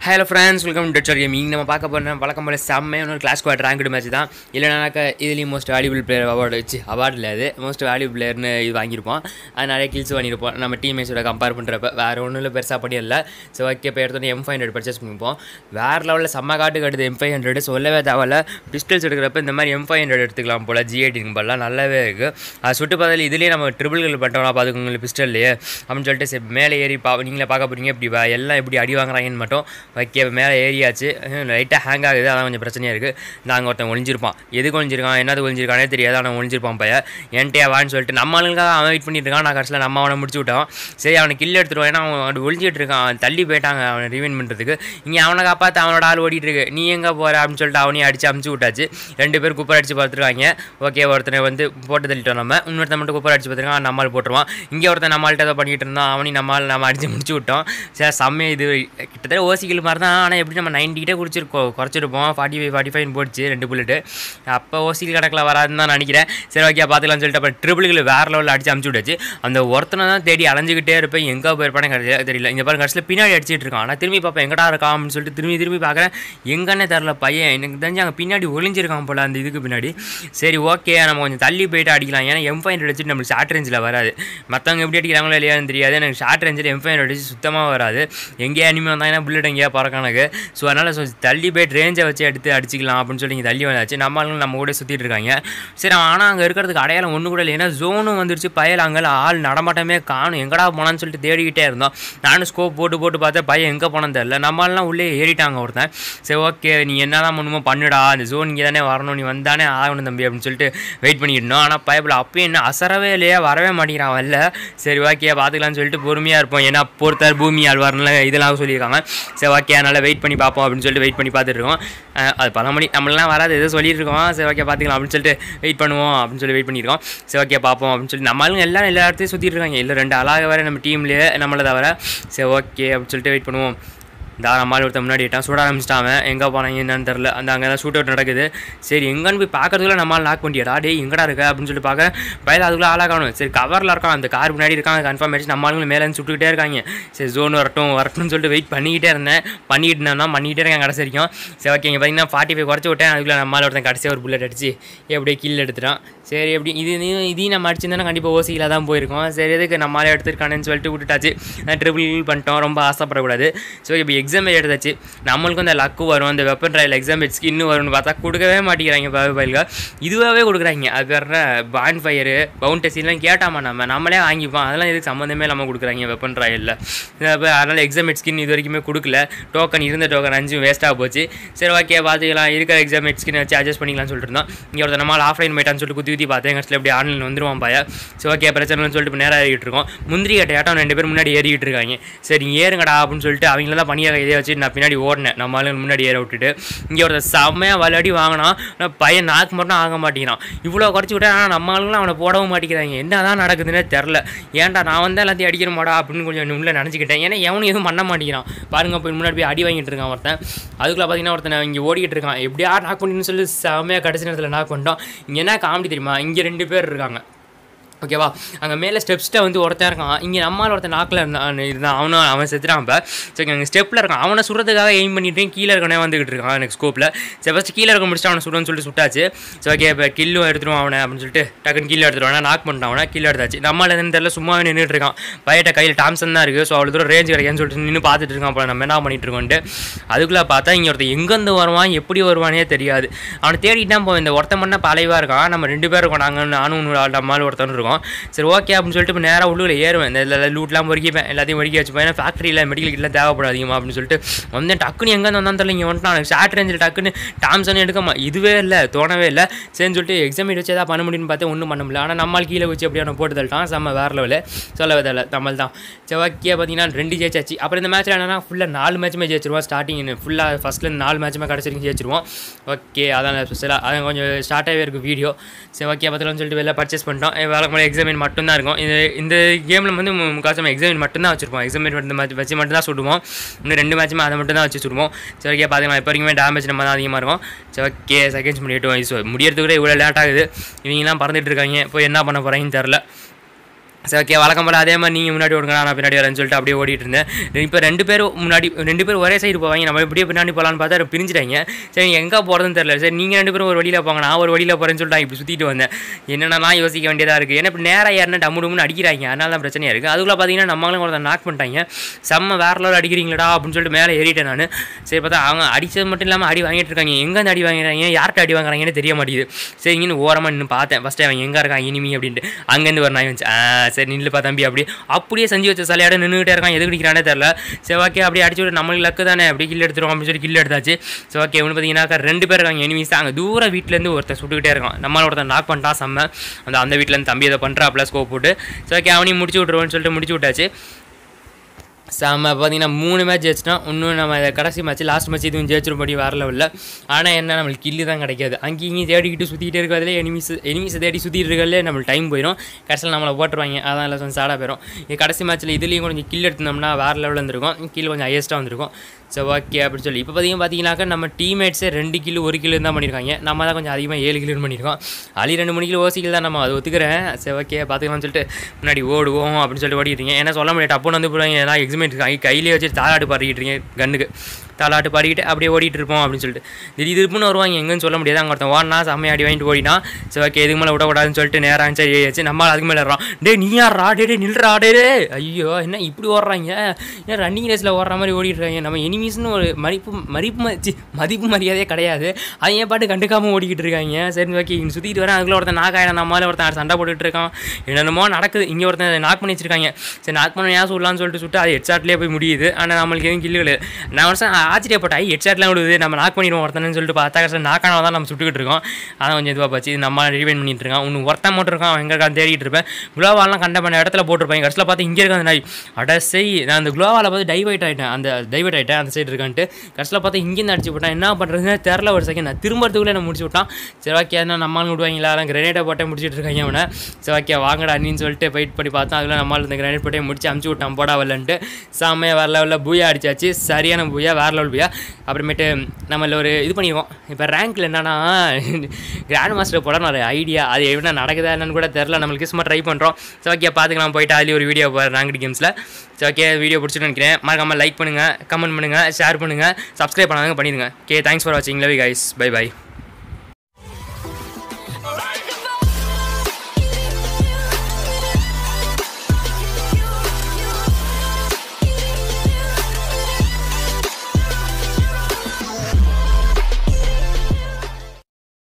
hello friends welcome to டச்சர் gaming நம்ம பார்க்க போகிற வழக்கம் போல செம்மையான ஒரு கிளாஸ் குவாட் ரேங்க்டு மேட்ச் தான் இல்லைனாக்கா இதுலேயும் மோஸ்ட் வேல்யூபிள் பிளேயர் அவார்டு வச்சு அவார்டு இல்லை அது மோஸ்ட் வேல்யூபிள் பிளேயர்னு இது வாங்கியிருப்போம் அது நிறைய கில்ஸ் வாங்கியிருப்போம் நம்ம டீம்மேட்ஸோட கம்பேர் பண்ணுறப்ப வேறு ஒன்றும் இல்லை பெருசாக பண்ணி இல்லை ஸோ ஓகே இப்போ எடுத்தோன்னே எம் ஃபைவ் ஹண்ட்ரட் பர்ச்சேஸ் பண்ணிப்போம் வேறு லெவலில் செம்ம காட்டு கட்டுது எம் ஃபைவ் ஹண்ட்ரட் சொல்லவே தேவையில்ல பிஸ்டல்ஸ் எடுக்கிறப்ப இந்த மாதிரி எம் ஃபைவ் ஹண்ட்ரட் எடுத்துக்கலாம் போல் ஜிஐடிங்க போலாம் நல்லாவே இருக்குது அது சுட்டு பார்த்தாலும் இதுலேயே நம்ம ட்ரிபிள்கள் பண்ணுறோம் பார்த்துக்கோங்க பிஸ்டல்லையே அப்படின்னு சொல்லிட்டு சரி மேலே ஏறி பா நீங்களே பார்க்க போகிறீங்க இப்படி வா- எல்லாம் எப்படி அடி வாங்குறாங்கன்னு மட்டும் வைக்க மேலே ஏறியாச்சு லைட்டாக ஹேங் ஆகுது அதான் கொஞ்சம் பிரச்சனையாக இருக்குது நாங்கள் ஒருத்தன் ஒளிஞ்சிருப்பான் எதுக்கு ஒளிஞ்சிருக்கான் என்னது ஒளிஞ்சிருக்கானே தெரியாது ஆனால் ஒளிஞ்சிருப்பான் பையன் என்கிட்ட வான்னு சொல்லிட்டு நம்ம ஆளுங்க அவன் வெயிட் பண்ணிட்டு இருக்கான் நான் கடைசியில் நம்ம அவனை முடிச்சு விட்டோம் சரி அவனை கில் எடுத்துருவான் ஏன்னா அவன் அப்படி ஒளிஞ்சிட்டு இருக்கான் அவன் தள்ளி போயிட்டாங்க அவனை ரிவைன் பண்ணுறதுக்கு இங்கே அவனை காப்பாற்ற அவனோட ஆள் ஓடிட்டு இருக்கு நீ எங்கே போகிற அப்படின்னு சொல்லிட்டு அவனையும் அடிச்சு அமுச்சு விட்டாச்சு ரெண்டு பேர் குப்பர் அடிச்சு பார்த்துருக்காங்க ஓகே ஒருத்தனை வந்து போட்டு தள்ளிட்டோம் நம்ம இன்னொருத்தன் மட்டும் குப்பர் அடிச்சு பார்த்துருக்கான் நம்மால் போட்டுருவான் இங்கே ஒருத்தன் நம்மள்ட்ட ஏதோ பண்ணிட்டு இருந்தான் அவனையும் நம்மால் நம்ம அடிச்சு முடிச்சு விட்டோம் சரி செம்மையாக இது கிட்டத்தட்ட ஓசிக்கில் மாதிரி தான் ஆனால் எப்படி நம்ம நைன்டி கிட்டே குடிச்சிருக்கோம் குறைச்சிருப்போம் ஃபார்ட்டி ஃபைவ் ஃபார்ட்டி ஃபைவ் போட்டுச்சு ரெண்டு புல்லட்டு அப்போ ஓசிக்கில் கணக்கில் வராதுன்னு தான் நினைக்கிறேன் சரி ஓகே பார்த்துக்கலாம்னு சொல்லிட்டு அப்புறம் ட்ரிபிள்கள் வேறு லெவலில் அடிச்சு அமுச்சு விட்டாச்சு அந்த ஒருத்தனை தான் தேடி அலைஞ்சிக்கிட்டே இருப்பேன் எங்கே போயிருப்பானே கிடையாது தெரியல இந்த பாருங்க கடைசியில் பின்னாடி அடிச்சிட்டு இருக்கான் ஆனால் திரும்பி பார்ப்பேன் எங்கடா இருக்கான் அப்படின்னு சொல்லிட்டு திரும்பி திரும்பி பார்க்குறேன் எங்கன்னே தெரில பையன் எனக்கு தெரிஞ்சு அங்கே பின்னாடி ஒளிஞ்சிருக்கான் போல அந்த இதுக்கு பின்னாடி சரி ஓகே நம்ம கொஞ்சம் தள்ளி போயிட்டு அடிக்கலாம் ஏன்னா எம் ஃபைவ் அடிச்சுட்டு நம்மளுக்கு ஷார்ட் ரேஞ்சில் வராது மற்றவங்க எப்படி அடிக்கிறாங்களோ இல்லையான்னு தெரியாது எனக்கு ஷார்ட் ரேஞ்சில் எம் ஃபைவ் அடிச்சு சுத்தமாக வராது எங்கேயா அனிமே வந்தாங்கன்னா புல்லட் எங்கேயா பறக்கானக்கு ஸோ அதனால் ஸோ தள்ளி போயிட்டு ரேஞ்சை வச்சு எடுத்து அடிச்சிக்கலாம் அப்படின்னு சொல்லி இங்கே தள்ளி வந்தாச்சு நம்ம ஆளுங்க நம்ம கூட சுற்றிட்டு இருக்காங்க சரி ஆனால் அங்கே இருக்கிறதுக்கு அடையாளம் ஒன்று கூட இல்லை ஏன்னா ஜோனும் வந்துருச்சு பயல் அங்கே ஆள் நடமாட்டமே காணும் எங்கடா போனான்னு சொல்லிட்டு தேடிக்கிட்டே இருந்தோம் நானும் ஸ்கோப் போட்டு போட்டு பார்த்தா பையன் எங்கே போனது தெரில நம்ம ஆளுலாம் உள்ளே ஏறிட்டாங்க ஒருத்தன் சரி ஓகே நீ என்ன தான் பண்ணுமோ பண்ணுடா அந்த ஜோன் இங்கே தானே வரணும் நீ வந்தானே ஆகணும் தம்பி அப்படின்னு சொல்லிட்டு வெயிட் பண்ணிட்டு இருந்தோம் ஆனால் பயப்பில் அப்பயும் என்ன அசரவே இல்லையா வரவே மாட்டேங்கிறான் வரல சரி ஓகே பார்த்துக்கலாம்னு சொல்லிட்டு பொறுமையாக இருப்போம் ஏன்னா பொறுத்தார் பூமி ஆழ்வார்னு இதெல்லாம் சொல்லியிருக்காங்க சரி ஓகே அதனால் வெயிட் பண்ணி பார்ப்போம் அப்படின்னு சொல்லிட்டு வெயிட் பண்ணி பார்த்துட்டு இருக்கோம் அஹ் அது பல மணி நம்மளாம் வராது எதோ சொல்லிட்டு இருக்கோம் சரி ஓகே பார்த்துக்கலாம் அப்படின்னு சொல்லிட்டு வெயிட் பண்ணுவோம் அப்படின்னு சொல்லி வெயிட் பண்ணியிருக்கோம் சரி ஓகே பார்ப்போம் அப்படின்னு சொல்லி நம்மளும் எல்லாம் எல்லா இடத்தையும் சுற்றிட்டு இருக்காங்க இல்லை ரெண்டு அழகாக வேறு நம்ம டீம்லேயே நம்மளை தவிர சரி ஓகே அப்படின்னு சொல்லிட்டு வெயிட் பண்ணுவோம் இந்த நம்மளால் ஒருத்தன் முன்னாடி விட்டான் சுட ஆரம்பிச்சிட்டான் அவன் எங்கே போனாங்க என்னன்னு தெரில அந்த அங்கே தான் ஷூட் அவுட் நடக்குது சரி எங்கன்னு போய் பார்க்கறதுக்குள்ள நம்மளால் லாக் பண்ணிட்டியடா டேய் எங்கடா இருக்க அப்படின்னு சொல்லி பார்க்க பயில அதுக்குள்ளே ஆளாக காணும் சரி கவரில் இருக்கான் அந்த கார் முன்னாடி இருக்காங்க கன்ஃபார்ம் ஆயிடுச்சு நம்ம ஆளுங்க மேலே சுட்டுக்கிட்டே இருக்காங்க சரி ஜோன் வரட்டும் வரட்டும்னு சொல்லிட்டு வெயிட் பண்ணிக்கிட்டே இருந்தேன் பண்ணிக்கிட்டு இருந்தேன் பண்ணிக்கிட்டே இருக்கேன் கடைசி வரைக்கும் சரி ஓகே இங்கே பார்த்தீங்கன்னா ஃபார்ட்டி ஃபைவ் குறைச்சி விட்டேன் அதுக்குள்ளே நம்மளால் ஒருத்தன் கடைசியாக ஒரு புல்லட் அடிச்சு எப்படியே கில் எடுத்துட்டான் சரி எப்படி இது இது- இதையும் நம்ம அடிச்சிருந்தா கண்டிப்பாக ஓசியில் தான் போயிருக்கோம் சரி எதுக்கு நம்மளால எடுத்துருக்கானேன்னு சொல்லிட்டு விட்டுட்டாச்சு ட்ரிபிள் பண்ணிட்டோம் ரொம்ப ஆசைப்படக்கூடாது ஸோ இப்போ எக்ஸாம் எடுத்தாச்சு நம்மளுக்கும் அந்த லக்கு வரும் அந்த வெப்பன் ட்ரையல் எக்ஸாம் ஸ்கின்னு வரும்னு பார்த்தா கொடுக்கவே மாட்டேங்கிறாங்க பயில்கள் இதுவாகவே கொடுக்குறாங்க அது வேற பான் ஃபயரு பவுண்டசிலாம் கேட்டாமா நம்ம நம்மளே வாங்கிப்போம் அதெல்லாம் எதுக்கு சம்மந்தமே இல்லாமல் கொடுக்குறாங்க வெப்பன் ட்ரையலில் அதனால் எக்ஸாம் ஸ்கின் இது வரைக்குமே கொடுக்கல டோக்கன் இருந்த டோக்கன் அஞ்சும் வேஸ்ட்டாக போச்சு சரி ஓகே பார்த்துக்கலாம் இருக்கிற எக்ஸாம் ஸ்கின் வச்சு அட்ஜஸ்ட் பண்ணிக்கலாம்னு சொல்லிட்டு இருந்தோம் இங்கே ஒருத்தர் நம்மளால் ஆஃப்லைன் போயிட்டான்னு சொல்லிட்டு குத்தி குத்தி பார்த்தேன் கடைசியில் எப்படி ஆன்லைன் வந்துருவான் பாய சரி ஓகே பிரச்சனைன்னு சொல்லிட்டு இப்போ நேராக ஏறிட்டு இருக்கோம் முந்திரி கட்டையாட்டம் ரெண்டு பேர் முன்னாடி ஏறிட்டு இருக்காங்க சரி நீ ஏறுங்கடா அப்படின்னு சொல்லிட்டு அவங்கள தான் பணியாக இதை வச்சு நான் பின்னாடி ஓடினேன் நம்ம ஆளுங்க முன்னாடி ஏற விட்டுட்டு இங்கே ஒருத்தர் செம்மையாக வலடி வாங்கினான் ஆனால் பையன் நாக்கு மட்டும் ஆக மாட்டேங்கிறான் இவ்வளோ குறைச்சி விட்டேன் ஆனால் நம்ம ஆளுங்களும் அவனை போடவும் மாட்டேங்கிறாங்க என்ன தான் நடக்குதுன்னே தெரில ஏன்டா நான் வந்து எல்லாத்தையும் அடிக்கிறமாடா அப்படின்னு கொஞ்சம் உள்ள நினச்சிக்கிட்டேன் ஏன்னா எவனும் எதுவும் பண்ண மாட்டேங்கிறான் பாருங்க போய் முன்னாடி போய் அடி வாங்கிட்டு இருக்கான் ஒருத்தன் அதுக்குள்ள பார்த்தீங்கன்னா ஒருத்தன் இங்கே ஓடிக்கிட்டு இருக்கான் எப்படியா நாக் பண்ணின்னு சொல்லி செம்மையாக கடைசி நேரத்தில் நாக் பண்ணிட்டோம் இங்கே என்ன காமெடி தெரியுமா இங்கே ரெண்டு பேர் இருக்காங்க ஓகேவா அங்கே மேலே ஸ்டெப்ஸ்ட்டை வந்து ஒருத்தன் இருக்கான் இங்கே நம்மால் ஒருத்தன் நாக்கில் இருந்தான் இருந்தான் அவனும் அவன் செத்துறான் இப்போ சரி அங்கே ஸ்டெப்பில் இருக்கான் அவனை சுடுறதுக்காக எய்ம் பண்ணிட்டு கீழே இருக்கனே வந்துகிட்டு இருக்கான் எனக்கு ஸ்கோப்பில் சரி ஃபஸ்ட்டு கீழே இருக்க முடிச்சுட்டு அவனை சுடுன்னு சொல்லிட்டு சுட்டாச்சு சரி ஓகே இப்போ கில்லும் எடுத்துருவான் அவனை அப்படின்னு சொல்லிட்டு டக்குன்னு கீழே எடுத்துருவான் நாக் பண்ணிட்டான் அவனை கீழே எடுத்தாச்சு நம்மளால் எதுன்னு தெரியல சும்மாவே நின்றுட்டு இருக்கான் பையட்ட கையில் டாம்சன் தான் இருக்குது ஸோ அவ்வளோ தூரம் ரேஞ்ச் கிடைக்கான்னு சொல்லிட்டு நின்று பார்த்துட்டு இருக்கான் அப்புறம் நம்ம என்ன பண்ணிட்டு இருக்கோன்ட்டு அதுக்குள்ளே பார்த்தா இங்கே ஒருத்தன் எங்கேருந்து வருவான் எப்படி வருவானே தெரியாது அவனை தேடிட்டு தான் போவேன் இந்த ஒருத்தன் பண்ண பழையவாக இருக்கான் நம்ம ரெண்டு பேரும் இருக்கோம் நாங்கள் நானும் இன்னொரு ஆள் நம்மளால் ஒருத்தன் இருக்கோம் சரி ஓகே அப்படின்னு சொல்லிட்டு இப்போ நேராக உள்ளூரில் ஏறுவேன் இந்த இதில் லூட்லாம் பொறுக்கிப்பேன் எல்லாத்தையும் பொறுக்கி வச்சுப்பேன் ஏன்னா ஃபேக்ட்ரியில் மெடிக்கல் கிட்லாம் தேவைப்படும் அதிகமாக அப்படின்னு சொல்லிட்டு வந்தேன் டக்குன்னு எங்கே வந்தான் தெரியல இங்கே வந்துட்டான் எனக்கு ஷார்ட் ரேஞ்சில் டக்குன்னு டாம்சன் எடுக்கமா இதுவே இல்லை தோணவே இல்லை சரின்னு சொல்லிட்டு எக்ஸாம் வச்சு ஏதாவது பண்ண முடியும்னு பார்த்தா ஒன்றும் பண்ண முடியல ஆனால் நம்மால் கீழே வச்சு அப்படியே அவனை போட்டு தள்ளிட்டான் செம்ம வேறு லெவலு சொல்லவே தேவை நம்மள் தான் செவ்வாக்கியாக பார்த்தீங்கன்னா ரெண்டு ஜெயிச்சாச்சு அப்புறம் இந்த மேட்ச்சில் என்னன்னா ஃபுல்லாக நாலு மேட்ச்சுமே ஜெயிச்சிருவோம் ஸ்டார்டிங் ஃபுல்லாக ஃபஸ்ட்லேருந்து நாலு மேட்ச்சுமே கடைசி வரைக்கும் ஜெயிச்சிருவோம் ஓகே அதான் ஸ்பெஷலாக அதான் கொஞ்சம் ஸ்டார்ட்டாகவே இருக்குது வீடியோ சரி ஓகே பார்த்துலாம்னு சொல்லிட்டு வெளில பர்ச்சேஸ் பண்ணிட்டோம் வேலை எக்ஸாமின் மட்டும்தான் இருக்கும் இது இந்த கேமில் வந்து மு- முக்கால்வாசி நம்ம எக்ஸாமின் மட்டும்தான் வச்சிருப்போம் எக்ஸாமின் மட்டும் மேட்ச் வச்சு மட்டும் தான் சுடுவோம் இன்னும் ரெண்டு மேட்ச்சுமே அதை மட்டும் தான் வச்சு சுடுவோம் சரி ஓகே பார்த்துக்கலாம் இப்போ வரைக்குமே டேமேஜ் நம்ம தான் அதிகமாக இருக்கும் சரி ஓகே செகண்ட்ஸ் முடியட்டும் ஸோ முடியறதுக்கு கூட இவ்வளோ லேட் ஆகுது இவங்கெல்லாம் பறந்துட்டு இருக்காங்க இப்போ என்ன பண்ண போகிறாங்கன்னு தெரில சரி ஓகே வழக்கம் போல் அதே மாதிரி நீங்கள் முன்னாடி ஓடுங்க நான் பின்னாடி வரேன்னு சொல்லிட்டு அப்படியே ஓடிட்டு இருந்தேன் இப்போ ரெண்டு பேரும் முன்னாடி ரெண்டு பேரும் ஒரே சைடு போவாங்க நம்ம எப்படியே பின்னாடி போகலான்னு பார்த்தா பிரிஞ்சிட்டாங்க சரி எங்கே போகிறதுன்னு தெரியல சரி நீங்கள் ரெண்டு பேரும் ஒரு வழியில் போங்க நான் ஒரு வழியில் போகிறேன்னு சொல்லிட்டு நான் இப்படி சுற்றிட்டு வந்தேன் என்னென்னலாம் யோசிக்க வேண்டியதாக இருக்குது ஏன்னா இப்போ நேராக யாருன்னா டம்மு டம்முன்னு அடிக்கிறாங்க அதனால தான் பிரச்சனையாக இருக்குது அதுக்குள்ளே பார்த்தீங்கன்னா நம்மளும் ஒருத்தன் நாக் பண்ணிட்டாங்க செம்ம வேற லெவல் அடிக்கிறீங்களடா அப்படின்னு சொல்லிட்டு மேலே ஏறிட்டேன் நான் சரி பார்த்தா அவங்க அடித்தது மட்டும் இல்லாமல் அடி வாங்கிட்டு இருக்காங்க எங்கேருந்து அடி வாங்குறாங்க யார்கிட்ட அடி வாங்குறாங்கன்னு தெரிய மாட்டேங்குது சரி இங்கே ஓரமாக நின்று பார்த்தேன் ஃபஸ்ட்டு அவன் எங்கே இருக்கான் இனிமி அப்படின்ட்டு அங்கேருந்து ஒரு நாய் வந்துச்சு ஆ சரி நில்லுப்பா தம்பி அப்படி அப்படியே செஞ்சு வச்ச சிலையாட நின்றுக்கிட்டே இருக்கான் எதுக்கு அடிக்கிறானே தெரில சரி ஓகே அப்படி அடிச்சு விட்டு நம்மளுக்கு லக்கு தானே அப்படி கில் எடுத்துருவோம் அப்படின்னு சொல்லி கில் எடுத்தாச்சு சரி ஓகே ஒன்று பார்த்தீங்கன்னாக்கா ரெண்டு பேர் இருக்காங்க எனிமீஸ் அங்கே தூர வீட்டிலேருந்து ஒருத்தர் சுட்டுக்கிட்டே இருக்கான் நம்மளால ஒருத்தர் நாக் பண்ணிட்டான் செம்ம அந்த அந்த வீட்டிலேருந்து தம்பி இதை பண்ணுறா ப்ளஸ் ஸ்கோப் போட்டு சரி ஓகே அவனையும் முடிச்சு விட்ருவோன்னு சொல்லிட்டு முடிச்சு விட்டாச்சு செம்ம பார்த்தீங்கன்னா மூணு மேட்ச் ஜெயிச்சிட்டோம் இன்னும் நம்ம இதை கடைசி மேட்ச் லாஸ்ட் மேட்ச் இதுவும் ஜெயிச்சிருப்படி வர லெவலில் ஆனால் என்ன நம்மளுக்கு கில்லு தான் கிடைக்காது அங்கேயும் இங்கேயும் தேடிக்கிட்டு சுற்றிக்கிட்டே இருக்கிறதுலே எனிமிஸ் எனிமிஸ் தேடி சுற்றிட்டு இருக்கிறதுலே நம்மளுக்கு டைம் போயிடும் கடைசியில் நம்மளை போட்டுருவாங்க அதான் இல்லை கொஞ்சம் சாடாக போயிடும் இது கடைசி மேட்ச்சில் இதுலேயும் கொஞ்சம் கில் எடுத்தோம்னா வேறு லெவலில் இருந்திருக்கும் கில் கொஞ்சம் ஹையஸ்ட்டாக வந்திருக்கும் ஸோ ஓகே அப்படின்னு சொல்லி இப்போ பார்த்தீங்கன்னா பார்த்தீங்கன்னாக்கா நம்ம டீம்மேட்ஸே ரெண்டு கிலோ ஒரு கிலோ தான் பண்ணியிருக்காங்க நம்ம தான் கொஞ்சம் அதிகமாக ஏழு கிலோ பண்ணியிருக்கோம் அலி ரெண்டு மணி கிலோ ஓசிக்கில் தான் நம்ம அதை ஒத்துக்கிறேன் சரி ஓகே பார்த்துக்கலாம்னு சொல்லிட்டு முன்னாடி ஓடுவோம் அப்படின்னு சொல்லிட்டு ஓடிட்டீங்க ஏன்னா சொல்ல முடியாது டப்புன்னு வந்து போடுவாங்க ஏன்னா எக்ஸிமெண்ட் இருக்காங்க கையிலே வச்சு தாளாட்டு பாடிக்கிட்டு இருக்கீங்க கண்ணுக்கு தாளாட்டு பாடிக்கிட்டு அப்படியே ஓடிட்டு இருப்போம் அப்படின்னு சொல்லிட்டு திடீர் திருப்புன்னு வருவாங்க எங்கன்னு சொல்ல முடியாது அங்கே ஒருத்தன் ஓடினா செம்மையை அடி வாங்கிட்டு ஓடினா சரி ஓகே எதுக்கு மேலே விடக்கூடாதுன்னு சொல்லிட்டு நேரம் சரி ஆச்சு நம்ம அதுக்கு மேலே ஏறான் டே நீ யாரா டே டே நில்றா டே டே ஐயோ என்ன இப்படி ஓடுறாங்க ஏன் ரன்னிங் ரேஸில் ஓடுற மாதிரி ஓடிட்டு இருக்காங்க நம்ம எனிமீஸ்னு ஒரு மதிப்பு மதிப்பு ம- சி, மதிப்பு மரியாதையே கிடையாது அது ஏன் பாட்டு கண்டுக்காமல் ஓடிக்கிட்டு இருக்காங்க சரி ஓகே இங்கே சுற்றிட்டு வரேன் அதுக்குள்ள ஒருத்தன் நாக் ஆகிடும் நம்மளால ஒருத்தன் சண்டை போட்டுட்டு இருக்கான் என்னென்னமோ நடக்குது இங்கே ஒருத்தன் நாக் பண்ணி வச்சிருக்காங்க சரி நாக் பண்ண ஏன் சொல்லலாம்னு சொல்லிட்டு சுட்டு அது ஹெட்ஷாட்லேயே போய் முடியுது ஆனால் நம்மளுக்கு எதுவும் கில்லு கிடையாது நான் வருஷம் ஆச்சரியப்பட்டேன் ஹெட்ஷாட்லாம் விடுது நம்ம நாக் பண்ணிடுவோம் ஒருத்தனு சொல்லிட்டு பார்த்தா கடைசியில் நாக்கானவன் தான் நம்ம சுட்டுக்கிட்டு இருக்கோம் அதான் கொஞ்சம் இதுவாக போச்சு இது நம்ம ரிவைன் பண்ணிட்டு இருக்கான் இன்னும் ஒருத்தன் மட்டும் இருக்கான் அவன் எங்கே இருக்கான்னு தேடிட்டு இருப்பேன் குளோவாலாம் கண்ட பண்ண இடத்துல போட்டிருப்பாங்க கடைசியில் பார்த்து இங்கே இருக்க அந்த நாய் அட செய் நான் அந்த குளோவால் பார்த்து டைவர்ட் ஆகிட்டேன் அந்த டைவர்ட் ஆகிட்டேன் அந்த சைடு இருக்கான்ட்டு கடைசியில் பார்த்து இங்கேருந்து அடிச்சு விட்டான் என்ன பண்ணுறதுன்னு தெரில ஒரு செகண்ட் நான் திரும்பறதுக்குள்ளே நான் முடிச்சு விட்டான் சரி ஓகே என்ன நம்மளும் விடுவாங்களா அதான் கிரனேட்டை போட்டே முடிச்சிட்டு இருக்காங்க அவனை சரி ஓகே வாங்கடா அண்ணின்னு சொல்லிட்டு வெயிட் பண்ணி பார்த்தா அதில் நம்மளால் இந்த கிரனேட் போட்டே முடிச்சு அமுச்சு விட்டான் போடா வரலன்ட்டு செம்மையாக வேறு லெவலில் பூயா அடிச்சாச்சு சரியான பூயா வேறு லெவல் பூயா அப்புறமேட்டு நம்மள ஒரு இது பண்ணிடுவோம் இப்போ ரேங்க்கில் என்னன்னா கிராண்ட் மாஸ்டர் போட ஒரு ஐடியா அது என்ன நடக்குதா என்னன்னு கூட தெரில நம்மளுக்கு சும்மா ட்ரை பண்ணுறோம் சரி ஓகே பார்த்துக்கலாம் போயிட்டு அதுலேயும் ஒரு வீடியோ போகிறேன் ரேங்க்டு கேம்ஸில் சரி ஓகே வீடியோ பிடிச்சிட்டு நினைக்கிறேன் மறக்காமல் லைக் பண்ணுங்கள் கமெண்ட் பண்ணுங்கள் ஷேர் பண்ணுங்கள் சப்ஸ்கிரைப் பண்ணாதவங்க பண்ணிடுங்க ஓகே தேங்க்ஸ் ஃபார் வாட்சிங் லவ் கைஸ் பை பை